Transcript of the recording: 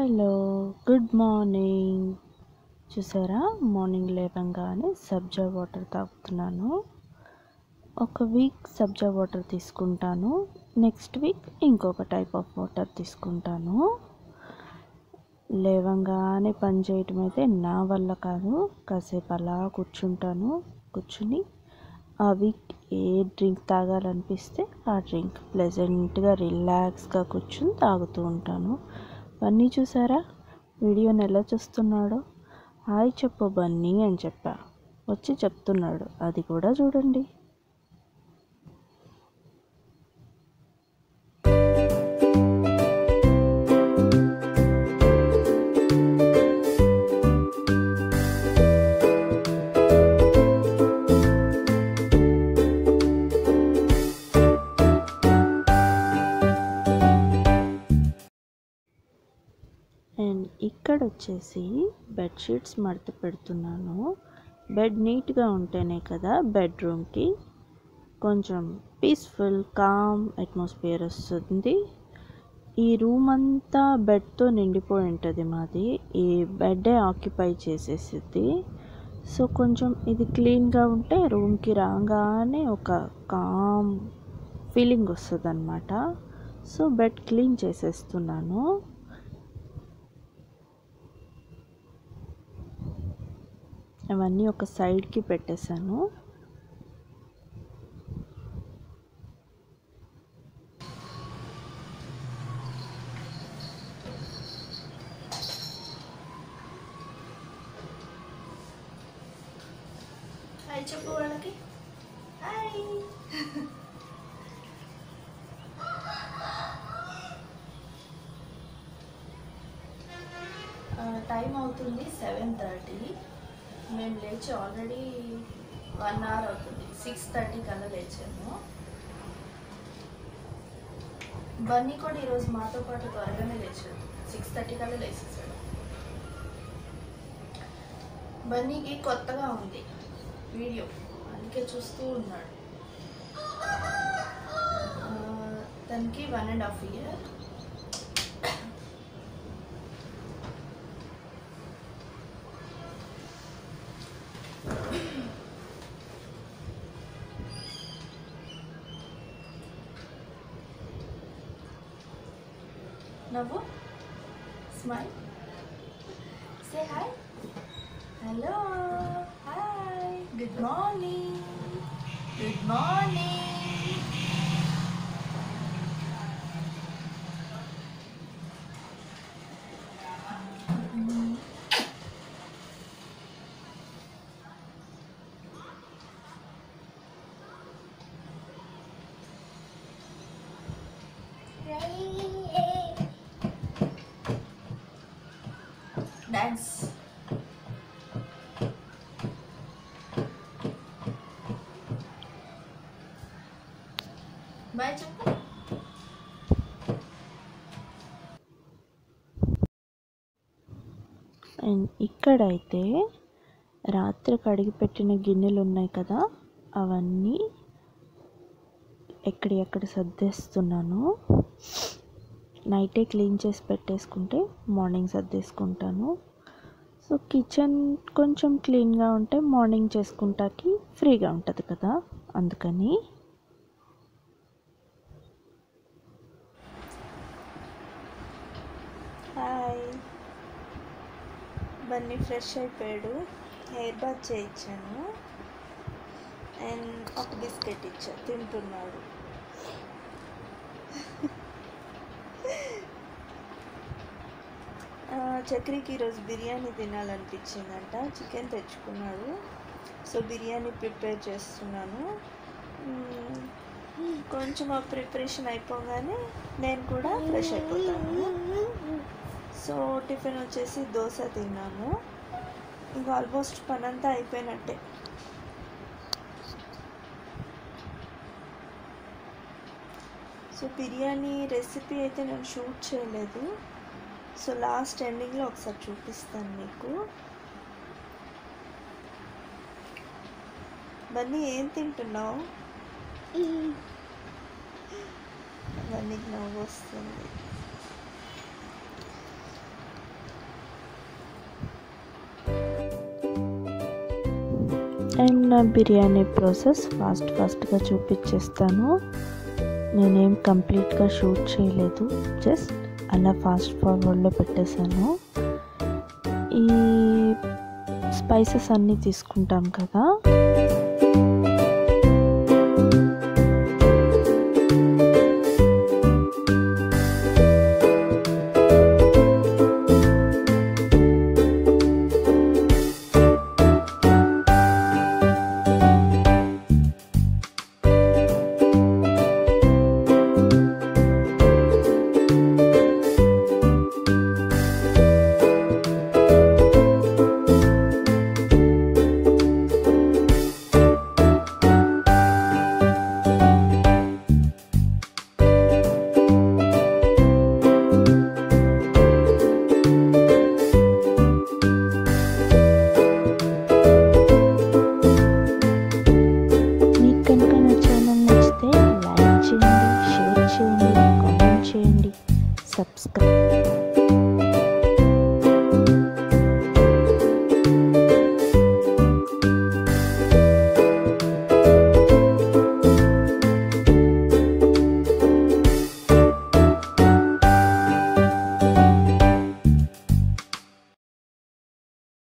hello good morning చూసారా morning లేవగానే సబ్జా వాటర్ తాగుతున్నాను ఒక వీక్ సబ్జా వాటర్ తీసుకుంటాను నెక్స్ట్ వీక్ ఇంకొక టైప్ ఆఫ్ వాటర్ తీసుకుంటాను లేవంగానే పని చేయటం అయితే నా వల్ల కాదు కాసేపు అలా కూర్చుంటాను కూర్చుని ఆ వీక్ ఏ డ్రింక్ తాగాలనిపిస్తే ఆ డ్రింక్ ప్లెజెంట్గా రిలాక్స్గా కూర్చుని తాగుతూ ఉంటాను బన్నీ చూసారా వీడియోని ఎలా చూస్తున్నాడో హాయ్ చెప్పు బన్నీ అని చెప్పా వచ్చి చెప్తున్నాడు అది కూడా చూడండి అండ్ ఇక్కడ వచ్చేసి బెడ్షీట్స్ మడత పెడుతున్నాను బెడ్ నీట్గా ఉంటేనే కదా బెడ్రూమ్కి కొంచెం పీస్ఫుల్ కామ్ అట్మాస్ఫియర్ వస్తుంది ఈ రూమ్ అంతా బెడ్తో నిండిపోయి ఉంటుంది మాది ఈ బెడ్డే ఆక్యుపై చేసేసిద్ది సో కొంచెం ఇది క్లీన్గా ఉంటే రూమ్కి రాగానే ఒక కామ్ ఫీలింగ్ వస్తుంది అనమాట సో బెడ్ క్లీన్ చేసేస్తున్నాను అవన్నీ ఒక సైడ్కి పెట్టేశాను హాయ్ చెప్పు వాళ్ళకి హాయ్ టైం అవుతుంది సెవెన్ థర్టీ మేము లేచి ఆల్రెడీ వన్ అవర్ అవుతుంది సిక్స్ థర్టీ కల్లా లేచాము బన్నీ కూడా ఈరోజు మాతో పాటు త్వరగానే లేచాడు సిక్స్ థర్టీ కల్లా లేచేసాడు బన్నీకి కొత్తగా ఉంది వీడియో అందుకే చూస్తూ ఉన్నాడు ఆ, తనకి వన్ అండ్ హాఫ్ ఇయర్ నవ్వు smile say hi hello hi good morning good morning dance bye చెప్పు అండ్ ఇక్కడైతే రాత్రి కడిగి పెట్టిన గిన్నెలు ఉన్నాయి కదా అవన్నీ ఎక్కడెక్కడ సర్దేస్తున్నాను నైటే క్లీన్ చేసి పెట్టేసుకుంటే మార్నింగ్ సర్దేసుకుంటాను సో కిచెన్ కొంచెం క్లీన్గా ఉంటే మార్నింగ్ చేసుకుంటాకి ఫ్రీగా ఉంటుంది కదా అందుకని హాయ్ బన్నీ ఫ్రెష్ అయిపోయాడు హెయిర్ బాత్ చేయించాను అండ్ ఒక బిస్కెట్ ఇచ్చా తింటున్నాడు ఆ, చక్రికి ఈరోజు బిర్యానీ తినాలనిపించిందంట చికెన్ తెచ్చుకున్నాడు సో బిర్యానీ ప్రిపేర్ చేస్తున్నాను మ్మ్, కొంచెం ఆ ప్రిపరేషన్ అయిపోగానే నేను కూడా ఫ్రెష్ అయిపోతాను సో టిఫిన్ వచ్చేసి దోశ తిన్నాము ఇంకా ఆల్మోస్ట్ పని అంతా అయిపోయినట్టే సో బిర్యానీ రెసిపీ అయితే నేను షూట్ చేయలేదు సో లాస్ట్ ఎండింగ్లో ఒకసారి చూపిస్తాను మీకు బన్నీ ఏం తింటున్నావు బన్నీకి నవ్వు వస్తుంది నా బిర్యానీ ప్రాసెస్ ఫాస్ట్ ఫాస్ట్గా చూపించేస్తాను నేనేం కంప్లీట్గా షూట్ చేయలేదు జస్ట్ అలా ఫాస్ట్ ఫార్వర్డ్లో పెట్టేశాను ఈ స్పైసెస్ అన్నీ తీసుకుంటాం కదా